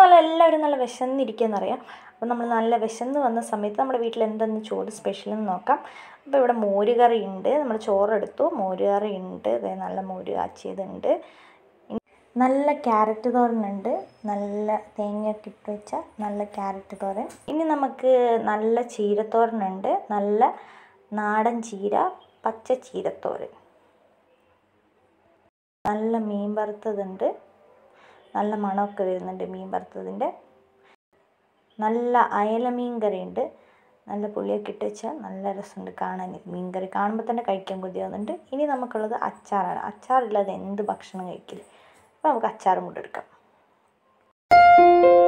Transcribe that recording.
നല്ല എല്ലാവരും നല്ല വിശന്നിരിക്കുകയെന്നറിയാം അപ്പോൾ നമ്മൾ നല്ല വിശന്ന് വന്ന സമയത്ത് നമ്മുടെ വീട്ടിൽ എന്തെന്ന് ചോറ് സ്പെഷ്യൽ എന്ന് നോക്കാം അപ്പോൾ ഇവിടെ മോരുകറി ഉണ്ട് നമ്മൾ ചോറെടുത്തു മോരുകറി ഉണ്ട് ദേ നല്ല മോര് കാച്ചിയതുണ്ട് നല്ല ക്യാരറ്റ് തോരനുണ്ട് നല്ല തേങ്ങയൊക്കെ ഇട്ട് വെച്ച നല്ല ക്യാരറ്റ് തോരൻ ഇനി നമുക്ക് നല്ല ചീരത്തോരനുണ്ട് നല്ല നാടൻ ചീര പച്ച ചീരത്തോരൻ നല്ല മീൻ വറുത്തതുണ്ട് നല്ല മണമൊക്കെ വരുന്നുണ്ട് മീൻ വറുത്തതിൻ്റെ നല്ല അയല മീൻ കറി ഉണ്ട് നല്ല പുളിയൊക്കെ ഇട്ട് വെച്ചാൽ നല്ല രസമുണ്ട് കാണാൻ മീൻ കറി കാണുമ്പോൾ തന്നെ കഴിക്കാൻ കൊതിയാവുന്നുണ്ട് ഇനി നമുക്കുള്ളത് അച്ചാറാണ് അച്ചാറില്ലാതെ എന്ത് ഭക്ഷണം കഴിക്കില്ല അപ്പോൾ നമുക്ക് അച്ചാറും കൂടെ എടുക്കാം